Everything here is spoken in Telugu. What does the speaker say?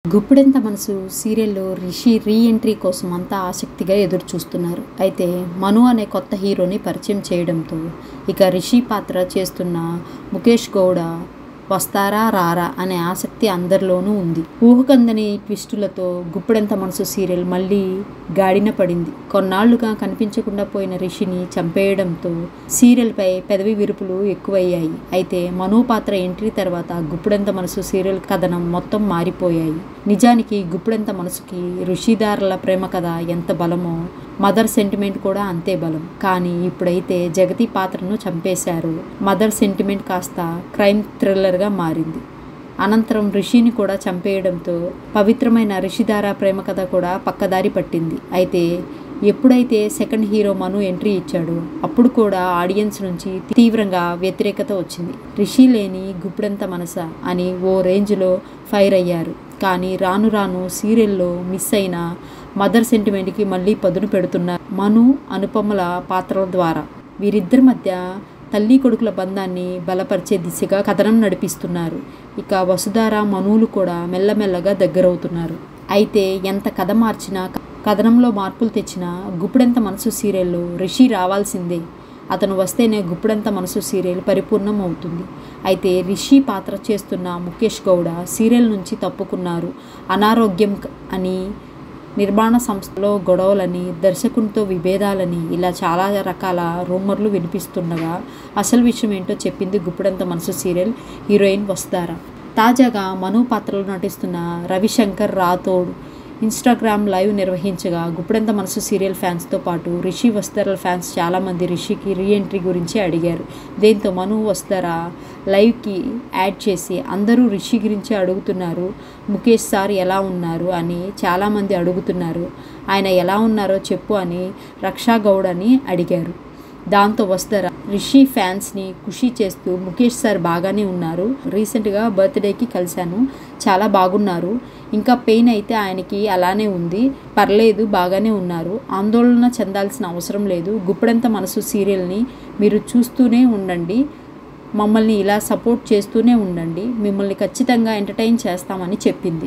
గుప్పెడంత మనసు సీరియల్లో రిషి రీ ఎంట్రీ కోసం అంతా ఆసక్తిగా ఎదురు చూస్తున్నారు అయితే మను అనే కొత్త హీరోని పరిచయం చేయడంతో ఇక రిషి పాత్ర చేస్తున్న ముఖేష్ గౌడ వస్తారా రారా అనే ఆసక్తి అందరిలోనూ ఉంది ఊహకందని ట్విస్టులతో గుప్పెడంత మనసు సీరియల్ మళ్ళీ గాడిన పడింది కొన్నాళ్లుగా కనిపించకుండా పోయిన రిషిని చంపేయడంతో సీరియల్పై పెదవి విరుపులు ఎక్కువయ్యాయి అయితే మను పాత్ర ఎంట్రీ తర్వాత గుప్పెడంత మనసు సీరియల్ కథనం మొత్తం మారిపోయాయి నిజానికి గుప్పెడంత మనసుకి ఋషిదారుల ప్రేమ కథ ఎంత బలమో మదర్ సెంటిమెంట్ కూడా అంతే బలం కానీ ఇప్పుడైతే జగతి పాత్రను చంపేశారు మదర్ సెంటిమెంట్ కాస్త క్రైమ్ థ్రిల్లర్గా మారింది అనంతరం ఋషిని కూడా చంపేయడంతో పవిత్రమైన ఋషిధార ప్రేమ కథ కూడా పక్కదారి పట్టింది అయితే ఎప్పుడైతే సెకండ్ హీరో మను ఎంట్రీ ఇచ్చాడో అప్పుడు కూడా ఆడియన్స్ నుంచి తీవ్రంగా వ్యతిరేకత వచ్చింది రిషి లేని గుప్పెడంత మనస అని ఓ రేంజ్లో ఫైర్ అయ్యారు కానీ రాను రాను సీరియల్లో మిస్ అయిన మదర్ సెంటిమెంట్కి మళ్ళీ పదును పెడుతున్నారు మను అనుపమల పాత్రల ద్వారా వీరిద్దరి మధ్య తల్లి కొడుకుల బంధాన్ని బలపరిచే దిశగా కథనం నడిపిస్తున్నారు ఇక వసుధార మనువులు కూడా మెల్లమెల్లగా దగ్గరవుతున్నారు అయితే ఎంత కథ మార్చినా కథనంలో మార్పులు తెచ్చినా గుప్పెడంత మనసు సీరియల్లో రిషి రావాల్సిందే అతను వస్తేనే గుప్పెడంత మనసు సీరియల్ పరిపూర్ణం అవుతుంది అయితే రిషి పాత్ర చేస్తున్న ముఖేష్ గౌడ సీరియల్ నుంచి తప్పుకున్నారు అనారోగ్యం అని నిర్మాణ సంస్థలో గొడవలని దర్శకునితో విభేదాలని ఇలా చాలా రకాల రూమర్లు వినిపిస్తుండగా అసలు విషయం ఏంటో చెప్పింది గుప్పెడంత మనసు సీరియల్ హీరోయిన్ వస్తారా తాజాగా మను పాత్రలో నటిస్తున్న రవిశంకర్ రాథోడ్ ఇన్స్టాగ్రామ్ లైవ్ నిర్వహించగా గుప్పెడంత మనసు సీరియల్ ఫ్యాన్స్తో పాటు రిషి వస్తారా ఫ్యాన్స్ చాలామంది రిషికి రీఎంట్రీ గురించి అడిగారు దీంతో మను వస్తారా లైవ్కి యాడ్ చేసి అందరూ రిషి గురించి అడుగుతున్నారు ముఖేష్ సార్ ఎలా ఉన్నారు అని చాలామంది అడుగుతున్నారు ఆయన ఎలా ఉన్నారో చెప్పు అని రక్షా గౌడ్ అని అడిగారు దాంతో వస్తారా రిషి ఫ్యాన్స్ని ఖుషి చేస్తూ ముఖేష్ సార్ బాగానే ఉన్నారు రీసెంట్గా బర్త్డేకి కలిశాను చాలా బాగున్నారు ఇంకా పెయిన్ అయితే ఆయనకి అలానే ఉంది పర్లేదు బాగానే ఉన్నారు ఆందోళన చెందాల్సిన అవసరం లేదు గుప్పెడంత మనసు సీరియల్ని మీరు చూస్తూనే ఉండండి మమ్మల్ని ఇలా సపోర్ట్ చేస్తూనే ఉండండి మిమ్మల్ని ఖచ్చితంగా ఎంటర్టైన్ చేస్తామని చెప్పింది